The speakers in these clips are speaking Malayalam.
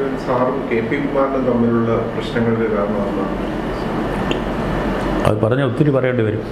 മുഴുവൻ സാറും കെ പി കുമാറിനും തമ്മിലുള്ള പ്രശ്നങ്ങൾക്ക് കാരണമാണ് അത് പറഞ്ഞാൽ ഒത്തിരി പറയേണ്ടി വരും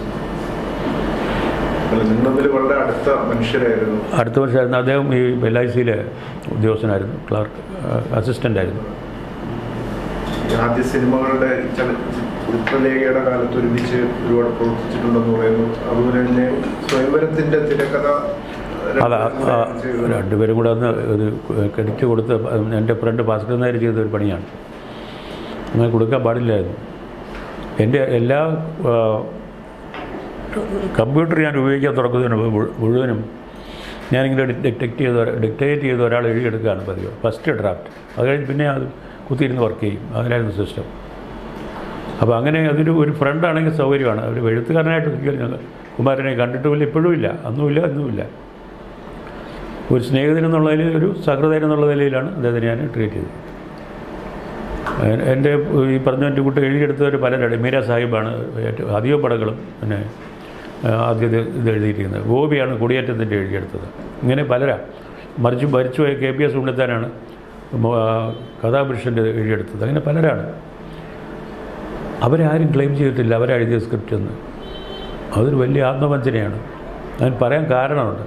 അല്ല നിങ്ങൾ തമ്മിൽ വളരെ അടുത്ത മനുഷ്യരായിരുന്നു അടുത്ത വർഷമായിരുന്നു അദ്ദേഹം ഈ എൽ ഐ സിയിലെ ഉദ്യോഗസ്ഥനായിരുന്നു ക്ലാർക്ക് അസിസ്റ്റൻ്റ് ആയിരുന്നു ഈ ആദ്യ സിനിമകളുടെ ചല- ചിത്രലേഖയുടെ കാലത്ത് ഒരുമിച്ച് ഒരുപാട് പ്രവർത്തിച്ചിട്ടുണ്ടെന്ന് പറയുന്നു അതുപോലെ തന്നെ സ്വയംവരത്തിന്റെ തിരക്കഥ അതാ ആ, ചെയ്തു. രണ്ടുപേരും കൂടെ അന്ന് ഒരു ക്രെഡിറ്റ് കൊടുത്ത് എൻ്റെ ഫ്രണ്ട് ഭാസ്കരൻ നായർ ചെയ്ത ഒരു പണിയാണ് അങ്ങനെ കൊടുക്കാൻ പാടില്ലായിരുന്നു എൻ്റെ എല്ലാ ആ, കമ്പ്യൂട്ടർ ഞാൻ ഉപയോഗിക്കാൻ തുടങ്ങുന്നതിന് മുഴു- മുഴുവനും ഞാനിങ്ങനെ ഡിറ്റക്ട് ചെയ്ത് ഡിക്റ്റേറ്റ് ചെയ്ത് ഒരാൾ എഴുതിയെടുക്കുകയാണ് പതിവ് ഫസ്റ്റ് ഡ്രാഫ്റ്റ് അത് കഴിഞ്ഞ് പിന്നെ അത് കുത്തിയിരുന്ന് വർക്ക് ചെയ്യും അതിലായിരുന്നു സിസ്റ്റം അപ്പോൾ അങ്ങനെ അതൊരു ഒരു ഫ്രണ്ടാണെങ്കിൽ സൗകര്യമാണ് ഒരു എഴുത്തുകാരനായിട്ട് ഒരിക്കലും ഞങ്ങൾ കുമാരനെ കണ്ടിട്ടുമില്ല ഇപ്പോഴും ഇല്ല അന്നുമില്ല ഇന്നുമില്ല ഒരു സ്നേഹിതൻ എന്നുള്ളതിൽ ഒരു സഹൃദയൻ എന്നുള്ള നിലയിലാണ് അദ്ദേഹത്തെ ഞാൻ ട്രീറ്റ് ചെയ്തത് എ- എൻ്റെ ഈ പറഞ്ഞ എൻ്റെ കൂട്ട് എഴുതിയെടുത്തവർ പലരാണ് മീര സാഹിബാണ് ഏറ്റവും അധികം പടങ്ങളും പിന്നെ ആ, ആദ്യം ഇത് ഇത് എഴുതിയിരിക്കുന്നത് ഗോപിയാണ് കുടിയേറ്റത്തിൻ്റെ എഴുതിയെടുത്തത് ഇങ്ങനെ പലരാ മറിച്ച് മരിച്ചുപോയ കെ പി എസ് ഉണ്ണിത്താനാണ് മോ- ആ, കഥാപുരുഷൻ്റെ എഴുതിയെടുത്തത് അങ്ങനെ പലരാണ് അവരാരും ക്ലെയിം ചെയ്തിട്ടില്ല അവരാ എഴുതിയ സ്ക്രിപ്റ്റ് എന്ന് അതൊരു വലിയ ആത്മവഞ്ചനയാണ് അതിന് പറയാൻ കാരണമുണ്ട്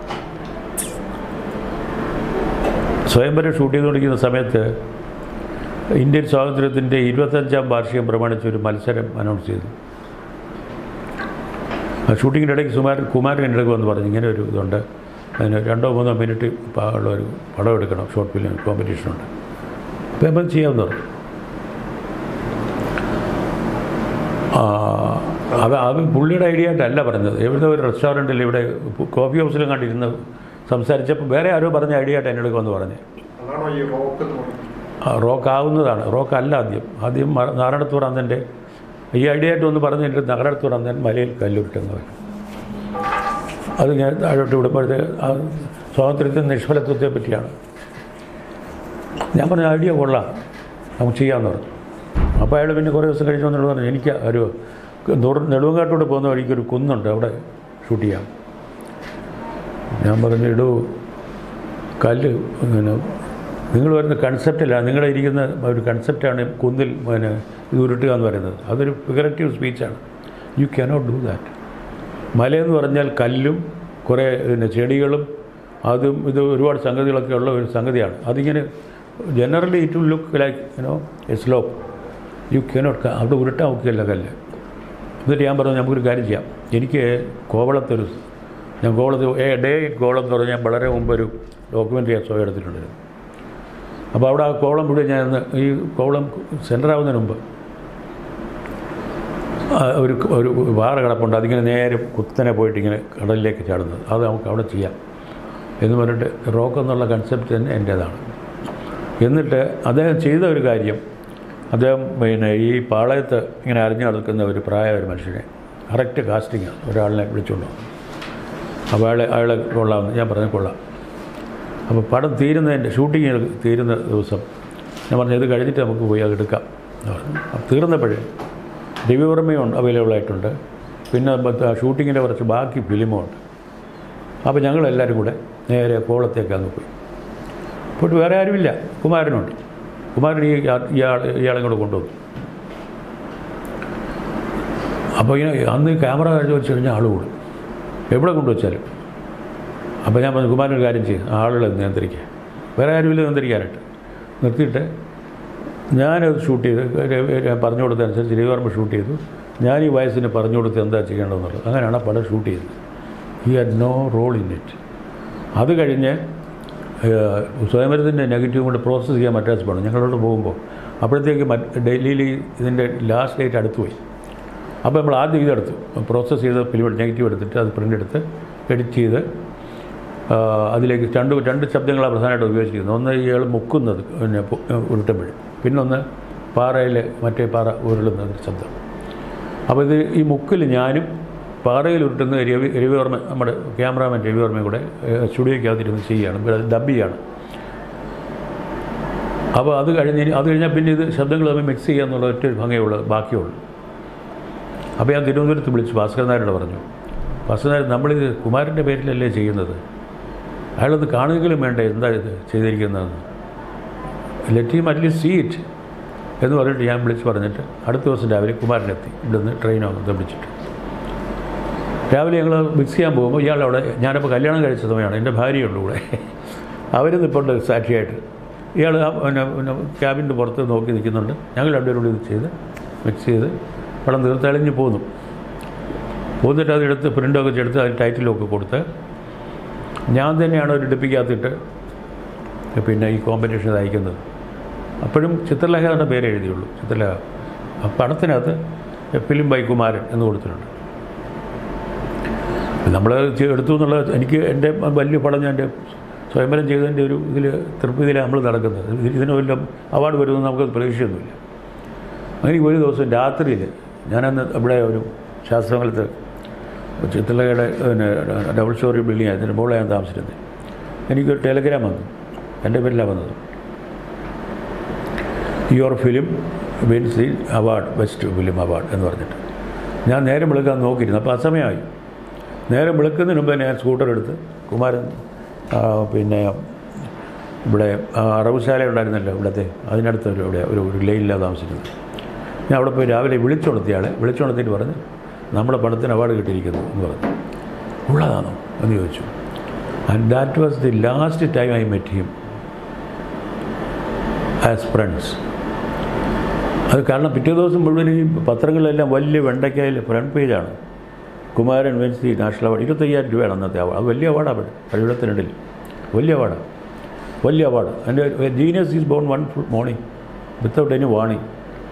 സ്വയംവരം ഷൂട്ട് ചെയ്തുകൊണ്ടിരിക്കുന്ന സമയത്ത് ഇന്ത്യൻ സ്വാതന്ത്ര്യത്തിൻ്റെ ഇരുപത്തഞ്ചാം വാർഷികം പ്രമാണിച്ച് ഒരു മത്സരം അനൗൺസ് ചെയ്തു ആ ഷൂട്ടിങ്ങിൻ്റെ ഇടയ്ക്ക് സുമാരൻ കുമാരൻ എൻ്റെ ഇടയ്ക്ക് വന്ന് പറഞ്ഞു ഇങ്ങനെ ഒരു ഇതുണ്ട് അതിന് രണ്ടോ മൂന്നോ മിനിറ്റ് ഉള്ള ഒരു പടം എടുക്കണം ഷോർട്ട് ഫിലിം കോമ്പറ്റീഷനുണ്ട് അപ്പോൾ നമ്മൾ ചെയ്യാമെന്ന് പറഞ്ഞു ആ, അത് അത് പുള്ളിയുടെ ഐഡിയ ആയിട്ടല്ല പറഞ്ഞത് എവിടെ ഒരു റെസ്റ്റോറൻറ്റിൽ ഇവിടെ കോഫി ഹൗസിലും കണ്ടിരുന്ന് സംസാരിച്ചപ്പോൾ വേറെ ആരോ പറഞ്ഞ ഐഡിയ ആയിട്ട് എൻ്റെ അടുത്ത് വന്ന് പറഞ്ഞു അതാണോ ഈ റോക്ക് എന്ന് പറയുന്നത് ആ, റോക്ക് ആവുന്നതാണ് റോക്ക് അല്ല ആദ്യം ആദ്യം മ- നാരായണത്തൂർ അന്നൻ്റെ ഈ ഐഡിയ ആയിട്ട് ഒന്ന് പറഞ്ഞ് എൻ്റെ നാരായണത്തൂർ അന്നൻ മലയിൽ കല്ലുരുട്ടെന്ന് പറഞ്ഞു അത് ഞാൻ താഴോട്ട് വിടുമ്പോഴത്തെ ആ സ്വാതന്ത്ര്യത്തിൻ്റെ നിഷ്ഫലത്വത്തെ പറ്റിയാണ് ഞാൻ പറഞ്ഞ ഐഡിയ കൊള്ളാം നമുക്ക് ചെയ്യാമെന്ന് പറഞ്ഞു അപ്പോൾ അയാൾ പിന്നെ കുറേ ദിവസം കഴിഞ്ഞ് വന്നിട്ട് പറഞ്ഞു എനിക്ക് ഒരു നൂറ് നെടുവങ്കാട്ടോട് പോകുന്ന വഴിക്ക് ഒരു കുന്നുണ്ട് അവിടെ ഷൂട്ട് ചെയ്യാം ഞാൻ പറഞ്ഞു ഇടൂ കല്ല് പിന്നെ നിങ്ങൾ വരുന്ന കൺസെപ്റ്റിലാണ് നിങ്ങളുടെ ഇരിക്കുന്ന ഒരു കൺസെപ്റ്റാണ് കുന്നിൽ പിന്നെ ഇത് ഉരുട്ടുക എന്ന് പറയുന്നത് അതൊരു ഫിഗറേറ്റീവ് സ്പീച്ചാണ് യു കനോട്ട് ഡു ദാറ്റ് മലയെന്ന് പറഞ്ഞാൽ കല്ലും കുറേ പിന്നെ ചെടികളും അതും ഇത് ഒരുപാട് സംഗതികളൊക്കെ ഉള്ള ഒരു സംഗതിയാണ് അതിങ്ങനെ generally it will look like you know a slope you cannot അവിടെ ഉരുട്ടാൻ ഒക്കെയല്ല കല്ല് എന്നിട്ട് ഞാൻ പറഞ്ഞു നമുക്കൊരു കാര്യം ചെയ്യാം എനിക്ക് കോവളത്തൊരു ഞാൻ കോവളത്ത് എ ഡേ ഇൻ കോവളം എന്ന് പറഞ്ഞാൽ വളരെ മുമ്പ് ഒരു ഡോക്യുമെൻ്ററി ഞാൻ സ്വയം എടുത്തിട്ടുണ്ടായിരുന്നു അപ്പോൾ അവിടെ ആ കോവളം മുഴുവൻ ഞാൻ ഇന്ന് ഈ കോവളം സെൻറ്റർ ആവുന്നതിന് മുമ്പ് ആ, ഒരു ഒരു വാറ കിടപ്പുണ്ട് അതിങ്ങനെ നേരെ കുത്തനെ പോയിട്ട് ഇങ്ങനെ കടലിലേക്ക് ചാടുന്നത് അത് നമുക്ക് അവിടെ ചെയ്യാം എന്ന് പറഞ്ഞിട്ട് റോക്ക് എന്നുള്ള കൺസെപ്റ്റ് തന്നെ എൻ്റേതാണ് എന്നിട്ട് അദ്ദേഹം ചെയ്ത ഒരു കാര്യം അദ്ദേഹം പിന്നെ ഈ പാളയത്ത് ഇങ്ങനെ അറിഞ്ഞു നടക്കുന്ന ഒരു പ്രായ ഒരു മനുഷ്യനെ കറക്റ്റ് കാസ്റ്റിങ്ങാണ് ഒരാളിനെ വിളിച്ചുകൊണ്ട് വന്നു അപ്പോൾ അയാളെ അയാളെ കൊള്ളാമെന്ന് ഞാൻ പറഞ്ഞു കൊള്ളാം അപ്പോൾ പടം തീരുന്നതിൻ്റെ ഷൂട്ടിങ് തീരുന്ന ദിവസം ഞാൻ പറഞ്ഞു ഇത് കഴിഞ്ഞിട്ട് നമുക്ക് പോയി അത് എടുക്കാം എന്ന് പറഞ്ഞു അപ്പോൾ തീർന്നപ്പോഴേ രവിവർമ്മയും അവൈലബിൾ ആയിട്ടുണ്ട് പിന്നെ ഷൂട്ടിങ്ങിൻ്റെ കുറച്ച് ബാക്കി ഫിലിമും ഉണ്ട് അപ്പോൾ ഞങ്ങളെല്ലാവരും കൂടെ നേരെ കോളത്തേക്ക് അങ്ങ് പോയി പോയിട്ട് വേറെ ആരുമില്ല കുമാരനുണ്ട് കുമാരൻ ഈ ഇയാൾ ഇയാളെ കൂടെ കൊണ്ടുവന്നു അപ്പോൾ ഇങ്ങനെ അന്ന് ഈ ക്യാമറ കാഴ്ച വെച്ച് കഴിഞ്ഞാൽ ആൾ കൂടും എവിടെ കൊണ്ടുവച്ചാലും അപ്പോൾ ഞാൻ പറഞ്ഞു കുമാരൻ ഒരു കാര്യം ചെയ്യും ആളുകളെ നിയന്ത്രിക്കുക വേറെ ആരുമില്ല നിയന്ത്രിക്കാനായിട്ട് നിർത്തിയിട്ട് ഞാനത് ഷൂട്ട് ചെയ്ത് രവി- ഞാൻ പറഞ്ഞു കൊടുത്തതനുസരിച്ച് രവിവർമ്മ ഷൂട്ട് ചെയ്തു ഞാൻ ഈ വയസ്സിന് പറഞ്ഞു കൊടുത്ത് എന്താ ചെയ്യേണ്ടതെന്നുള്ളത് അങ്ങനെയാണ് ആ പടം ഷൂട്ട് ചെയ്തത് ഈ had no role in it അത് കഴിഞ്ഞ് ഏഹ്, സ്വയംവരത്തിൻ്റെ നെഗറ്റീവ് കൊണ്ട് പ്രോസസ്സ് ചെയ്യാൻ മദ്രാസ് പോകണം ഞങ്ങളോട് പോകുമ്പോൾ അപ്പോഴത്തേക്ക് മറ്റ് ഡൽഹിയിൽ ഇതിൻ്റെ ലാസ്റ്റ് ഡേറ്റ് അടുത്ത് പോയി അപ്പോൾ നമ്മൾ ആദ്യം ഇതെടുത്തു പ്രോസസ്സ് ചെയ്ത് ഫിലിം നെഗറ്റീവ് എടുത്തിട്ട് അത് പ്രിൻ്റ് എടുത്ത് എഡിറ്റ് ചെയ്ത് ആ, അതിലേക്ക് രണ്ട് രണ്ട് ശബ്ദങ്ങളാണ് പ്രധാനമായിട്ട് ഉപയോഗിച്ചിരിക്കുന്നത് ഒന്ന് ഇയാൾ മുക്കുന്നത് പിന്നെ പു- ഉരുട്ടുമ്പോൾ പിന്നൊന്ന് പാറയിൽ മറ്റേ പാറ ഉരുളുന്ന ഒരു ശബ്ദം അപ്പോൾ ഇത് ഈ മുക്കിൽ ഞാനും പാറയിൽ ഉരുട്ടുന്ന രവി രവിവർമ്മ നമ്മുടെ ക്യാമറാമാൻ രവിവർമ്മയും കൂടെ ഏഹ്, സ്റ്റുഡിയോയ്ക്കകത്തിരുന്ന് ചെയ്യുകയാണ് ഇവിടെ അത് ഡബ് ചെയ്യാണ് അപ്പോൾ അത് കഴിഞ്ഞ് ഇനി- അത് കഴിഞ്ഞാൽ പിന്നെ ഇത് ശബ്ദങ്ങൾ തമ്മിൽ മിക്സ് ചെയ്യുക എന്നുള്ള ഒറ്റ ഒരു ഭംഗിയുള്ളൂ ബാക്കിയുള്ളൂ അപ്പോൾ ഞാൻ തിരുവനന്തപുരത്ത് വിളിച്ച് ഭാസ്കരൻ നായരോട് പറഞ്ഞു ഭാസ്കരൻ നായർ നമ്മളിത് കുമാരൻ്റെ പേരിലല്ലേ ചെയ്യുന്നത് അയാളൊന്ന് കാണുകയും വേണ്ടേ എന്താ ഇത് ചെയ്തിരിക്കുന്നതെന്ന് let him at least see it എന്ന് പറഞ്ഞിട്ട് ഞാൻ വിളിച്ച് പറഞ്ഞിട്ട് അടുത്ത ദിവസം രാവിലെ കുമാരനെത്തി ഇവിടുന്ന് ട്രെയിനോ ഒന്ന് പിടിച്ചിട്ട് രാവിലെ ഞങ്ങൾ മിക്സ് ചെയ്യാൻ പോകുമ്പോൾ ഇയാൾ അവിടെ ഞാനപ്പോൾ കല്യാണം കഴിച്ച സമയമാണ് എൻ്റെ ഭാര്യയുണ്ട് കൂടെ അവർ നിൽപ്പുണ്ട് സാക്ഷിയായിട്ട് ഇയാൾ ആ പിന്നെ പിന്നെ ക്യാബിൻ്റെ പുറത്ത് നോക്കി നിൽക്കുന്നുണ്ട് ഞങ്ങൾ രണ്ടുപേരും കൂടി ഇത് ചെയ്ത് മിക്സ് ചെയ്ത് വെള്ളം തീർത്തെളിഞ്ഞ് പോന്നു പോന്നിട്ട് അതെടുത്ത് പ്രിൻ്റൊക്കെ എടുത്ത് അതിന് ടൈറ്റിലൊക്കെ കൊടുത്ത് ഞാൻ തന്നെയാണ് ഒരു ഡിപ്പിക്കകത്തിട്ട് പിന്നെ ഈ കോമ്പറ്റീഷൻ അയക്കുന്നത് അപ്പോഴും ചിത്രലേഖ എന്ന പേര് എഴുതിയുള്ളൂ ചിത്രലേഖ ആ പടത്തിനകത്ത് ഫിലിം ബൈ കുമാരൻ എന്ന് കൊടുത്തിട്ടുണ്ട് നമ്മൾ എടുത്തു എന്നുള്ളത് എനിക്ക് എൻ്റെ വലിയ പടം ഞാൻ എൻ്റെ സ്വയംവരം ചെയ്തതിൻ്റെ ഒരു ഇതിൽ തൃപ്തിയിലാണ് നമ്മൾ നടക്കുന്നത് ഇത് ഇതിന് വല്ല അവാർഡ് വരുമെന്ന് നമുക്ക് പ്രതീക്ഷയൊന്നുമില്ല അങ്ങനെ ഒരു ദിവസം രാത്രിയിൽ ഞാനന്ന് ഇവിടെ ഒരു ശാസ്ത്രമംഗലത്ത് ചിത്രലയുടെ പിന്നെ ഡബിൾ സ്റ്റോറി ബിൽഡിംഗ് ആയിരുന്നു മുകളിൽ ഞാൻ താമസിച്ചിരുന്നത് എനിക്കൊരു ടെലഗ്രാം വന്നു എൻ്റെ പേരിലാണ് വന്നത് your film wins the award best film award എന്ന് പറഞ്ഞിട്ട് ഞാൻ നേരം വിളിക്കാൻ നോക്കിയിരുന്നു അപ്പോൾ അസമയമായി നേരം വിളിക്കുന്നതിന് മുമ്പ് ഞാൻ സ്കൂട്ടർ എടുത്ത് കുമാരൻ ആ, പിന്നെ ഇവിടെ ആ, അറവുശാല ഉണ്ടായിരുന്നല്ലോ ഇവിടുത്തെ അതിനടുത്ത് ഒരു ഇവിടെ ഒരു ഒരു ലൈനിലാണ് താമസിക്കുന്നത് ഞാൻ അവിടെ പോയി രാവിലെ വിളിച്ചുണർത്തിയാളെ വിളിച്ചുണർത്തിയിട്ട് പറഞ്ഞ് നമ്മുടെ പടത്തിന് അവാർഡ് കിട്ടിയിരിക്കുന്നു എന്ന് പറഞ്ഞു ഉള്ളതാണോ എന്ന് ചോദിച്ചു and that was the last time I met him as friends അത് കാരണം പിറ്റേ ദിവസം മുഴുവൻ ഈ പത്രങ്ങളിലെല്ലാം വലിയ വെണ്ടയ്ക്കയിൽ ഫ്രണ്ട് പേജാണ് Kumaran wins the national award ഇരുപത്തയ്യായിരം രൂപയാണ് അന്നത്തെ അവാർഡ് അത് വലിയ അവാർഡാണ് കഴിവിടത്തിനിടയിൽ വലിയ അവാർഡാണ് വലിയ അവാർഡ് എൻ്റെ genius is born one morning without any warning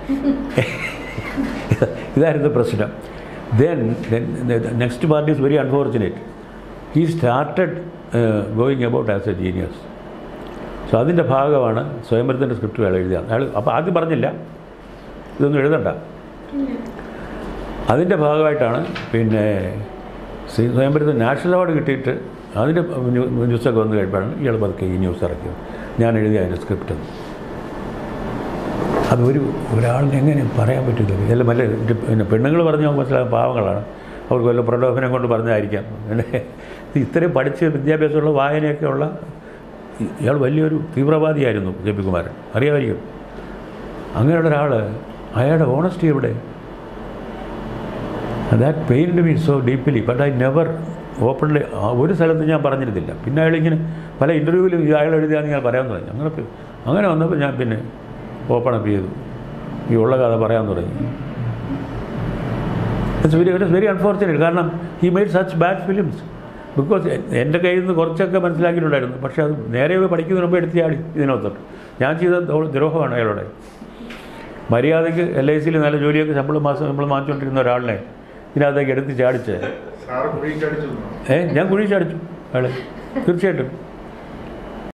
ഇതായിരുന്നു പ്രശ്നം then next party is very unfortunate he started going about as a genius so അതിൻ്റെ ഭാഗമാണ് സ്വയംവരത്തിൻ്റെ സ്ക്രിപ്റ്റ് അയാൾ എഴുതിയത് അയാൾ അപ്പോൾ ആദ്യം പറഞ്ഞില്ല ഇതൊന്നും എഴുതണ്ട അതിൻ്റെ ഭാഗമായിട്ടാണ് പിന്നെ സി- സ്വയംവരത്തിന് നാഷണൽ അവാർഡ് കിട്ടിയിട്ട് അതിൻ്റെ ന്യൂ- ന്യൂസൊക്കെ വന്നു കഴിയുമ്പോഴാണ് ഇയാൾ പതുക്കെ ഈ ന്യൂസ് ഇറക്കിയത് ഞാൻ എഴുതിയ അതിൻ്റെ സ്ക്രിപ്റ്റ് അതൊരു ഒരാളിന് എങ്ങനെ പറയാൻ പറ്റില്ല ഇതെല്ലാം വല്ല ഇത് പിന്നെ പെണ്ണുങ്ങൾ പറഞ്ഞ് നമുക്ക് മനസ്സിലാകും പാവങ്ങളാണ് അവർക്ക് വല്ല പ്രലോഭനം കൊണ്ട് പറഞ്ഞായിരിക്കാം പിന്നെ ഇത്രയും പഠിച്ച് വിദ്യാഭ്യാസമുള്ള വായനയൊക്കെ ഉള്ള ഇ- ഇയാൾ വലിയൊരു തീവ്രവാദിയായിരുന്നു ജെ പി കുമാരൻ അറിയാമായിരിക്കും അങ്ങനെയുള്ള ഒരാൾ അയാളുടെ ഓണസ്റ്റി എവിടെ that pained me so deeply but I never openly ഒരു സ്ഥലത്ത് ഞാൻ പറഞ്ഞിരുന്നില്ല പിന്നെ അയാളിങ്ങനെ പല ഇൻ്റർവ്യൂവിലും അയാൾ എഴുതിയാന്ന് ഞാൻ പറയാൻ തുടങ്ങി അങ്ങനെ പി- അങ്ങനെ വന്നപ്പോൾ ഞാൻ പിന്നെ ഓപ്പൺ അപ്പ് ചെയ്തു ഈ ഉള്ള കഥ പറയാൻ തുടങ്ങി it's very it is very unfortunate കാരണം he made such bad films because എൻ്റെ കയ്യിൽ നിന്ന് കുറച്ചൊക്കെ മനസ്സിലാക്കിയിട്ടുണ്ടായിരുന്നു പക്ഷേ അത് നേരെ പോയി പഠിക്കുന്നതിന് മുമ്പ് എടുത്തിയാടി ഇതിനകത്തോട്ട് ഞാൻ ചെയ്ത ദ്രോ- ദ്രോഹമാണ് അയാളുടെ മര്യാദയ്ക്ക് എൽ ഐ സിയിൽ നല്ല ജോലിയൊക്കെ ശമ്പളം മാസം ശമ്പളം വാങ്ങിച്ചുകൊണ്ടിരുന്ന ഒരാളിനെ ഇതിനകത്തേക്ക് എടുത്ത് ചാടിച്ച് സാറ് കുഴിക്കടിച്ചു ഏ ഞാൻ കുഴി ചാടിച്ചു അയാളെ തീർച്ചയായിട്ടും